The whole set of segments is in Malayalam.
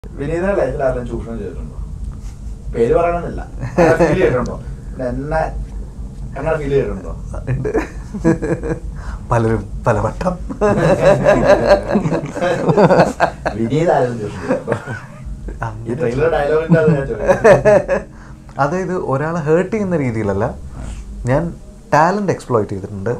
വിനീത ലൈഫിൽ ആരെങ്കിലും ചൂഷണം ചെയ്തിട്ടുണ്ടോ പേര് പറയണമെന്നില്ല ഫീൽ ചെയ്തിട്ടുണ്ടോ പിന്നെ എന്നെ അങ്ങനെ ഫീൽ ചെയ്തിട്ടുണ്ടോ ഉണ്ട് പലരും പലവട്ടം വിനീത ആരെങ്കിലും ചൂഷണം ചെയ്തിട്ടുണ്ടോ? ഈ ട്രെയിലർ ഡയലോഗിന്റെ അത് ഞാൻ ചോദിക്കുന്നത്. അതായത് ഒരാളെ ഹേർട്ട് ചെയ്യുന്ന രീതിയിലല്ല ഞാൻ ടാലൻ്റ് എക്സ്പ്ലോയിറ്റ് ചെയ്തിട്ടുണ്ട്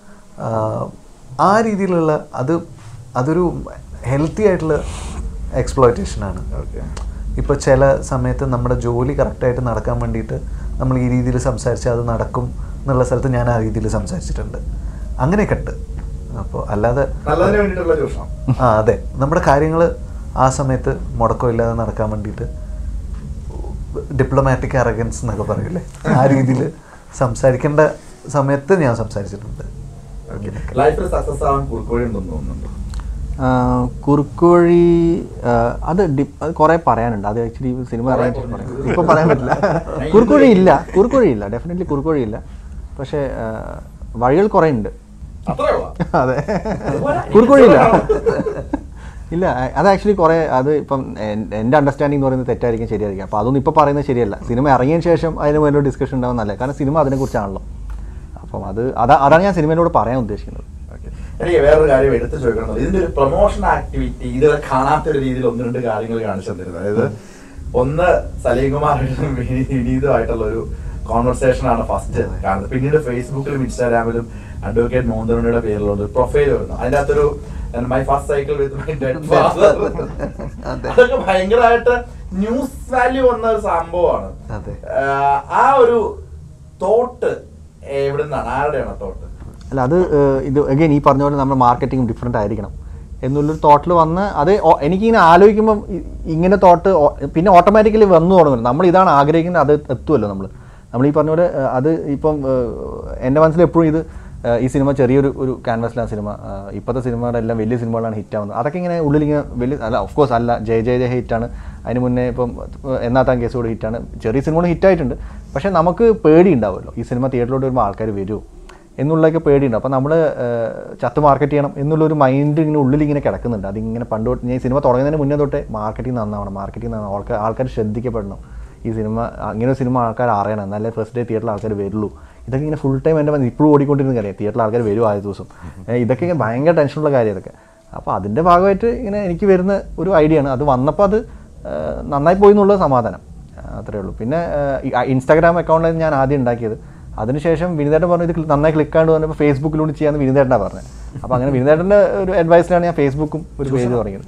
ആഹ് ആ രീതിയിലുള്ള അത് അതൊരു ഹെൽത്തി ആയിട്ടുള്ള എക്സ്പ്ലോയിറ്റേഷനാണ് Okay. ഇപ്പോൾ ചില സമയത്ത് നമ്മുടെ ജോലി കറക്റ്റായിട്ട് നടക്കാൻ വേണ്ടിയിട്ട് നമ്മൾ ഈ രീതിയിൽ സംസാരിച്ചാൽ അത് നടക്കും എന്നുള്ള സ്ഥലത്ത് ഞാൻ ആ രീതിയിൽ സംസാരിച്ചിട്ടുണ്ട് അങ്ങനെയൊക്കെ ഉണ്ട് അപ്പോൾ അല്ലാതെ നല്ലതിന് വേണ്ടിയിട്ടുള്ള ചൂഷണം ആ അതെ നമ്മുടെ കാര്യങ്ങൾ ആ സമയത്ത് മുടക്കമില്ലാതെ നടക്കാൻ വേണ്ടിയിട്ട് ഡിപ്ലോമാറ്റിക് അറഗൻസ് എന്നൊക്കെ പറയില്ലേ ആ രീതിയിൽ സംസാരിക്കേണ്ട സമയത്ത് ഞാൻ സംസാരിച്ചിട്ടുണ്ട് ലൈഫിൽ സക്സസ് ആവാൻ കുറുക്കോഴി ഉണ്ടെന്ന് തോന്നുന്നുണ്ടോ ആഹ് കുറുക്കുവഴി ആഹ് അത് ഡി- അത് കുറേ പറയാനുണ്ട് അത് ആക്ച്വലി സിനിമ അറിയാൻ ഇപ്പൊ പറയാൻ പറ്റില്ല കുറുക്കുവഴി ഇല്ല കുറുക്കുവഴി ഇല്ല ഡെഫിനറ്റ്ലി കുറുക്കുവഴി ഇല്ല പക്ഷേ ആഹ് വഴികൾ കുറേ ഉണ്ട് അത്രേ ഉള്ളോ? അതെ അതുപോലെ കുറുക്കുവഴി ഇല്ല ഇല്ല അ- അത് ആക്ച്വലി കുറേ അത് ഇപ്പം എൻ- എൻ്റെ അണ്ടർസ്റ്റാൻഡിംഗ് എന്ന് പറയുന്നത് തെറ്റായിരിക്കും ശരിയായിരിക്കും അപ്പോൾ അതൊന്നും ഇപ്പോൾ പറയുന്നത് ശരിയല്ല സിനിമ ഇറങ്ങിയതിന് ശേഷം അതിന് വേണ്ടി ഡിസ്കഷൻ ഉണ്ടാവുന്നതല്ലേ കാരണം സിനിമ അതിനെക്കുറിച്ചാണല്ലോ അപ്പം അത് അതാ അതാണ് ഞാൻ സിനിമയിലൂടെ പറയാൻ ഉദ്ദേശിക്കുന്നത് Okay. എനിക്ക് വേറൊരു കാര്യം എടുത്തു ചോദിക്കണം ഇതിന്റെ ഒരു പ്രൊമോഷൻ ആക്ടിവിറ്റി ഇതുവരെ കാണാത്ത ഒരു രീതിയിൽ ഒന്ന് രണ്ട് കാര്യങ്ങൾ കാണിച്ചു തന്നിരുന്നത് അതായത് ഒന്ന് സലീം കുമാറും വിനീതുമായിട്ടുള്ള ഒരു കോൺവെർസേഷൻ ആണ് ഫസ്റ്റ് കാണുന്നത് പിന്നീട് ഫേസ്ബുക്കിലും ഇൻസ്റ്റാഗ്രാമിലും അഡ്വക്കേറ്റ് മോഹൻദാരുടെ പേരിലുള്ള ഒരു പ്രൊഫൈൽ വരുന്നു അതിന്റെ അകത്തൊരു my first cycle with my dead father അതെ. അതൊക്കെ ഭയങ്കരമായിട്ട് ന്യൂസ് വാല്യൂ വന്ന ഒരു സംഭവമാണ് അതെ. ആഹ് ആ ഒരു തോട്ട് എവിടെ നിന്നാണ് ആരുടെയാണ് തോട്ട് അല്ല അത് ഏഹ്, ഇത് അഗൈൻ ഈ പറഞ്ഞ പോലെ നമ്മുടെ മാർക്കറ്റിംഗ് ഡിഫറെൻ്റ് ആയിരിക്കണം എന്നുള്ളൊരു തോട്ടിൽ വന്ന് അത് ഓ- എനിക്കിങ്ങനെ ആലോചിക്കുമ്പം ഇ- ഇങ്ങനെ തോട്ട് ഓ- പിന്നെ ഓട്ടോമാറ്റിക്കലി വന്നു തുടങ്ങും നമ്മൾ ഇതാണ് ആഗ്രഹിക്കുന്നത് അത് എത്തുമല്ലോ നമ്മൾ നമ്മൾ ഈ പറഞ്ഞ പോലെ ഏഹ്, അത് ഇപ്പം ഏഹ്, എൻ്റെ മനസ്സിൽ എപ്പോഴും ഇത് ഏഹ്, ഈ സിനിമ ചെറിയൊരു ഒരു ക്യാൻവാസിലാണ് സിനിമ ഏഹ്, ഇപ്പോഴത്തെ സിനിമകളുടെ എല്ലാം വലിയ സിനിമകളാണ് ഹിറ്റ് ആവുന്നത് അതൊക്കെ ഇങ്ങനെ ഉള്ളിൽ ഇങ്ങനെ വലിയ അല്ല ഓഫ് കോഴ്സ് അല്ല ജയ ജയ ജയ ഹിറ്റാണ് അതിന് മുന്നേ ഇപ്പം എന്നാത്താൻ കേസോട് ഹിറ്റാണ് ചെറിയ സിനിമകൾ ഹിറ്റായിട്ടുണ്ട് പക്ഷേ നമുക്ക് പേടി ഉണ്ടാവുമല്ലോ ഈ സിനിമ തിയേറ്ററിലോട്ട് വരുമ്പോൾ ആൾക്കാർ വരുമോ എന്നുള്ളതൊക്കെ പേടിയുണ്ട് അപ്പോൾ നമ്മൾ ചത്ത് മാർക്കറ്റ് ചെയ്യണം എന്നുള്ളൊരു മൈൻഡ് ഇങ്ങനെ ഉള്ളിൽ ഇങ്ങനെ കിടക്കുന്നുണ്ട് അതിങ്ങനെ പണ്ട് തൊട്ട് ഞാൻ ഈ സിനിമ തുടങ്ങുന്നതിന് മുന്നേ തൊട്ടേ മാർക്കറ്റിംഗ് നന്നാവണം മാർക്കറ്റിംഗ് നന്നാവണം ആൾക്കാർ ആൾക്കാർ ശ്രദ്ധിക്കപ്പെടണം ഈ സിനിമ ഇങ്ങനെ ഒരു സിനിമ ആൾക്കാർ അറിയണം എന്നാലേ ഫസ്റ്റ് ഡേ തിയേറ്ററിൽ ആൾക്കാർ വരുള്ളൂ ഇതൊക്കെ ഇങ്ങനെ ഫുൾ ടൈം എൻ്റെ മനസ്സിൽ ഇപ്പോഴും ഓടിക്കൊണ്ടിരുന്ന കാര്യം തിയേറ്ററിൽ ആൾക്കാർ വരും ആദ്യ ദിവസം ഏ, ഇതൊക്കെ ഇങ്ങനെ ഭയങ്കര ടെൻഷനുള്ള കാര്യം ഇതൊക്കെ അപ്പോൾ അതിൻ്റെ ഭാഗമായിട്ട് ഇങ്ങനെ എനിക്ക് വരുന്ന ഒരു ഐഡിയ ആണ് അത് വന്നപ്പോൾ അത് ഏ, നന്നായി പോയി എന്നുള്ളത് സമാധാനം ആ, അത്രേ ഉള്ളൂ പിന്നെ ഇൻസ്റ്റാഗ്രാം അക്കൗണ്ടാണ് ഞാൻ ആദ്യം ഉണ്ടാക്കിയത് അതിനുശേഷം വിനീതേട്ടൻ പറഞ്ഞു ഇത് ക്ലി- നന്നായി ക്ലിക്ക് ആണ്ട് പറഞ്ഞപ്പോൾ ഫേസ്ബുക്കിലൂടെ ചെയ്യാമെന്ന് വിനീതേട്ടനാണ് പറഞ്ഞത് അപ്പോൾ അങ്ങനെ വിനീതേട്ടൻ്റെ ഒരു അഡ്വൈസിലാണ് ഞാൻ ഫേസ്ബുക്കും ഒരു പേജ് തുടങ്ങിയത്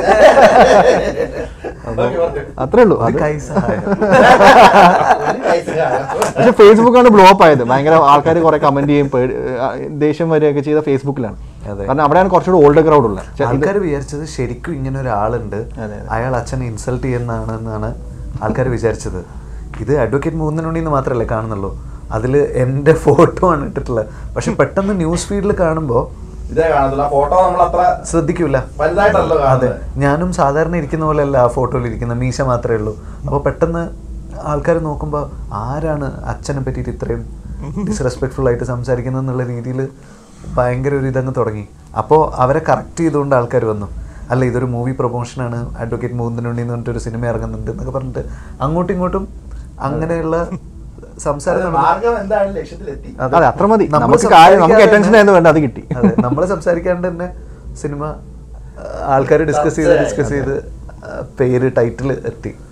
Okay, okay. അത്രേ ഉള്ളൂ ഒരു അത് കൈ സഹായം ഒരു കൈസകാരം. പക്ഷെ ഫേസ്ബുക്കാണ് ബ്ലോപ്പ് ആയത് ഭയങ്കര ആൾക്കാർ കുറെ കമന്റ് ചെയ്യും പേടി- ആ, ദേഷ്യം വരികയൊക്കെ ചെയ്ത ഫേസ്ബുക്കിലാണ് അതെ. കാരണം അവിടെയാണ് കുറച്ചുകൂടി ഓൾഡ് ക്രൗഡ് ഉള്ളത് ചെ- ഇത് ആൾക്കാർ വിചാരിച്ചത് ശരിക്കും ഇങ്ങനെ ഒരാളുണ്ട് അതെ, അതെ. അയാൾ അച്ഛനെ ഇൻസൾട്ട് ചെയ്യുന്നതാണെന്നാണ് ആൾക്കാർ വിചാരിച്ചത് ഇത് അഡ്വക്കേറ്റ് മൂന്നിനുണ്ണിന്ന് മാത്രമല്ലേ കാണുന്നുള്ളൂ അതിൽ എൻ്റെ ഫോട്ടോ ആണ് ഇട്ടിട്ടുള്ളത് പക്ഷെ പെട്ടെന്ന് ന്യൂസ് ഫീഡിൽ കാണുമ്പോൾ ഇതേ കാണത്തില്ല ഫോട്ടോ നമ്മൾ അത്ര ശ്രദ്ധിക്കൂല വലുതായിട്ടല്ലോ അതെ കാണുന്നത് ഞാനും സാധാരണ ഇരിക്കുന്ന പോലെയല്ല ആ ഫോട്ടോയിൽ ഇരിക്കുന്ന മീശ മാത്രമേ ഉള്ളൂ അപ്പോൾ പെട്ടെന്ന് ആൾക്കാർ നോക്കുമ്പോൾ ആരാണ് അച്ഛനെ പറ്റിയിട്ട് ഇത്രയും ഡിസ്റെസ്പെക്ട്ഫുൾ ആയിട്ട് സംസാരിക്കുന്നത് എന്നുള്ള രീതിയിൽ ഭയങ്കര ഒരു ഇതങ്ങ് തുടങ്ങി അപ്പോൾ അവരെ കറക്റ്റ് ചെയ്തുകൊണ്ട് ആൾക്കാർ വന്നു അല്ല ഇതൊരു മൂവി പ്രൊമോഷനാണ് അഡ്വക്കേറ്റ് മൂന്നിനുണ്ണി എന്ന് പറഞ്ഞിട്ട് ഒരു സിനിമ ഇറങ്ങുന്നുണ്ട് എന്നൊക്കെ പറഞ്ഞിട്ട് അങ്ങോട്ടും ഇങ്ങോട്ടും അങ്ങനെയുള്ള സംസാരം നടന്നു. മാർഗം എന്തായാലും ലക്ഷ്യത്തിലെത്തി അതെ. അതെ അത്ര മതി നമ്മള് നമുക്ക് കാര്യം നമുക്ക് സംസാരിക്കാതെ അറ്റൻഷൻ ആയിരുന്നു വേണ്ട അത് കിട്ടി അതെ നമ്മൾ സംസാരിക്കാണ്ട് തന്നെ സിനിമ ആൾക്കാർ ഡിസ്കസ് ചെയ്ത് ഡിസ്കസ് ചെയ്ത് ആ, പേര് ടൈറ്റിൽ എത്തി